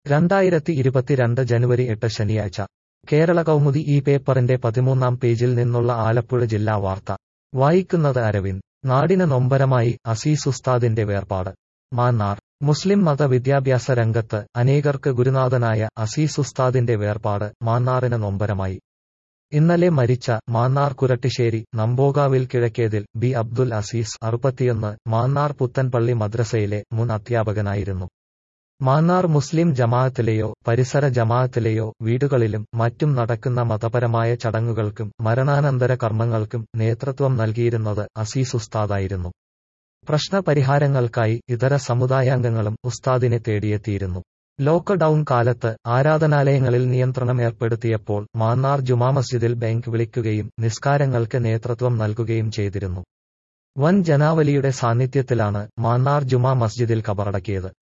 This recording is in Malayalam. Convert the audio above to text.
രണ്ടായിരത്തി ഇരുപത്തിരണ്ട് ജനുവരി എട്ട് ശനിയാഴ്ച കേരള കൗമുദി ഈ പേപ്പറിന്റെ പതിമൂന്നാം പേജിൽ നിന്നുള്ള ആലപ്പുഴ ജില്ലാ വാർത്ത വായിക്കുന്നത് അരവിന്ദ് നാടിന് നൊമ്പരമായി അസീസ് ഉസ്താദിന്റെ വേർപാട് മാന്നാർ മുസ്ലിം മത വിദ്യാഭ്യാസ രംഗത്ത് അനേകർക്ക് ഗുരുനാഥനായ അസീസ് ഉസ്താദിന്റെ വേർപാട് മാന്നാറിന് നൊമ്പരമായി ഇന്നലെ മരിച്ച മാന്നാർ കുരട്ടിശ്ശേരി നമ്പോകാവിൽ കിഴക്കേതിൽ ബി അബ്ദുൽ അസീസ് അറുപത്തിയൊന്ന് മാന്നാർ പുത്തൻപള്ളി മദ്രസയിലെ മുൻ അധ്യാപകനായിരുന്നു മാന്നാർ മുസ്ലിം ജമാഅത്തിലെയോ പരിസര ജമാഅത്തിലെയോ വീടുകളിലും മറ്റും നടക്കുന്ന മതപരമായ ചടങ്ങുകൾക്കും മരണാനന്തര കർമ്മങ്ങൾക്കും നേതൃത്വം നൽകിയിരുന്നത് അസീസ് ഉസ്താദായിരുന്നു പ്രശ്നപരിഹാരങ്ങൾക്കായി ഇതര സമുദായാംഗങ്ങളും ഉസ്താദിനെ തേടിയെത്തിയിരുന്നു ലോക്ക്ഡൌൺ കാലത്ത് ആരാധനാലയങ്ങളിൽ നിയന്ത്രണം ഏർപ്പെടുത്തിയപ്പോൾ മാന്നാർ ജുമാ മസ്ജിദിൽ ബാങ്ക് വിളിക്കുകയും നിസ്കാരങ്ങൾക്ക് നേതൃത്വം നൽകുകയും ചെയ്തിരുന്നു വൻ ജനാവലിയുടെ സാന്നിധ്യത്തിലാണ് മാന്നാർ ജുമാ മസ്ജിദിൽ കബറടക്കിയത്